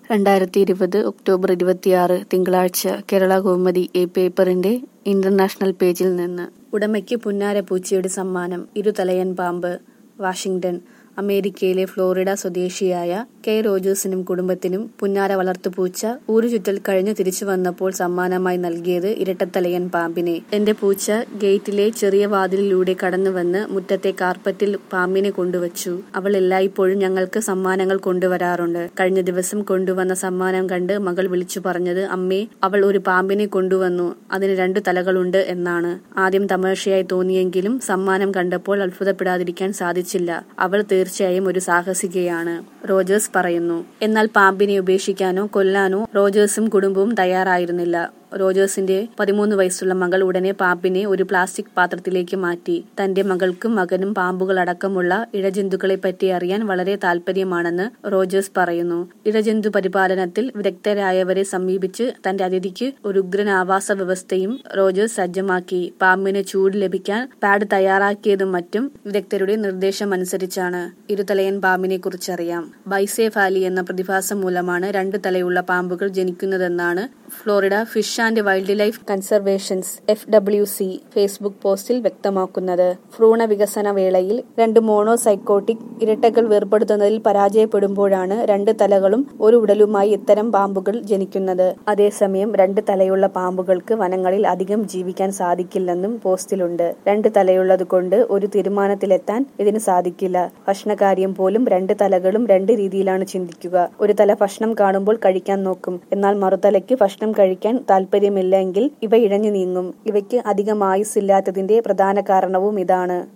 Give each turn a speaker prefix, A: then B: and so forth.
A: രണ്ടായിരത്തി ഇരുപത് ഒക്ടോബർ ഇരുപത്തിയാറ് തിങ്കളാഴ്ച കേരള കൗമുദി ഈ പേപ്പറിന്റെ ഇന്റർനാഷണൽ പേജിൽ നിന്ന് ഉടമയ്ക്ക് പുന്നാരപ്പൂച്ചയുടെ സമ്മാനം ഇരുതലയൻ പാമ്പ് വാഷിംഗ്ടൺ അമേരിക്കയിലെ ഫ്ലോറിഡ സ്വദേശിയായ കെ റോജേഴ്സിനും കുടുംബത്തിനും പുന്നാര വളർത്തുപൂച്ച ഊരുചുറ്റൽ കഴിഞ്ഞ് തിരിച്ചു വന്നപ്പോൾ സമ്മാനമായി നൽകിയത് ഇരട്ടത്തലയൻ പാമ്പിനെ എന്റെ പൂച്ച ഗേറ്റിലെ ചെറിയ വാതിലിലൂടെ കടന്നുവന്ന് മുറ്റത്തെ കാർപ്പറ്റിൽ പാമ്പിനെ കൊണ്ടുവച്ചു അവൾ എല്ലായ്പ്പോഴും ഞങ്ങൾക്ക് സമ്മാനങ്ങൾ കൊണ്ടുവരാറുണ്ട് കഴിഞ്ഞ ദിവസം കൊണ്ടുവന്ന സമ്മാനം കണ്ട് മകൾ വിളിച്ചു പറഞ്ഞത് അമ്മേ അവൾ ഒരു പാമ്പിനെ കൊണ്ടുവന്നു അതിന് രണ്ടു തലകളുണ്ട് എന്നാണ് ആദ്യം തമാശയായി തോന്നിയെങ്കിലും സമ്മാനം കണ്ടപ്പോൾ അത്ഭുതപ്പെടാതിരിക്കാൻ സാധിച്ചില്ല അവൾ തീർച്ചയായും ഒരു സാഹസികയാണ് റോജേഴ്സ് പറയുന്നു എന്നാൽ പാമ്പിനെ ഉപേക്ഷിക്കാനോ കൊല്ലാനോ റോജേഴ്സും കുടുംബവും തയ്യാറായിരുന്നില്ല റോജേഴ്സിന്റെ പതിമൂന്ന് വയസ്സുള്ള മകൾ ഉടനെ പാമ്പിനെ ഒരു പ്ലാസ്റ്റിക് പാത്രത്തിലേക്ക് മാറ്റി തന്റെ മകൾക്കും മകനും പാമ്പുകൾ അടക്കമുള്ള ഇഴജന്തുക്കളെ പറ്റി അറിയാൻ വളരെ താല്പര്യമാണെന്ന് റോജേഴ്സ് പറയുന്നു ഇഴജന്തു പരിപാലനത്തിൽ വിദഗ്ധരായവരെ സമീപിച്ച് തന്റെ അതിഥിക്ക് ഒരു ഉഗ്രൻ ആവാസ വ്യവസ്ഥയും റോജേഴ്സ് സജ്ജമാക്കി പാമ്പിന് ചൂട് ലഭിക്കാൻ പാഡ് ഫ്ലാസ്കിയതും മറ്റും വിദഗ്ധരുടെ നിർദ്ദേശം അനുസരിച്ചാണ് ഇരുതലയൻ പാമ്പിനെ കുറിച്ചറിയാം ബൈസേഫാലി എന്ന പ്രതിഭാസം മൂലമാണ് രണ്ട് തലയുള്ള പാമ്പുകൾ ജനിക്കുന്നതെന്നാണ് Florida fish and wildlife conservations F W C Facebook post വ്യക്തമാക്കുന്നത് ഭ്രൂണ വികസന വേളയിൽ രണ്ട് മോണോസൈക്കോട്ടിക് ഇരട്ടകൾ വേർപെടുത്തുന്നതിൽ പരാജയപ്പെടുമ്പോഴാണ് രണ്ട് തലകളും ഒരു ഉടലുമായി ഇത്തരം പാമ്പുകൾ ജനിക്കുന്നത് അതേസമയം രണ്ട് തലയുള്ള പാമ്പുകൾക്ക് വനങ്ങളിൽ അധികം ജീവിക്കാൻ സാധിക്കില്ലെന്നും പോസ്റ്റിലുണ്ട് രണ്ട് തലയുള്ളത് കൊണ്ട് ഒരു തീരുമാനത്തിലെത്താൻ ഇതിന് സാധിക്കില്ല ഭക്ഷണകാര്യം പോലും രണ്ട് തലകളും രണ്ട് രീതിയിലാണ് ചിന്തിക്കുക ഒരു തല ഭക്ഷണം കാണുമ്പോൾ കഴിക്കാൻ നോക്കും എന്നാൽ മറുതലയ്ക്ക് ഭക്ഷണം കഴിക്കാൻ താല്പര്യമില്ലെങ്കിൽ ഇവ ഇഴഞ്ഞു നീങ്ങും ഇവയ്ക്ക് അധികം ആയുസ്സില്ലാത്തതിന്റെ പ്രധാന കാരണവും ഇതാണ്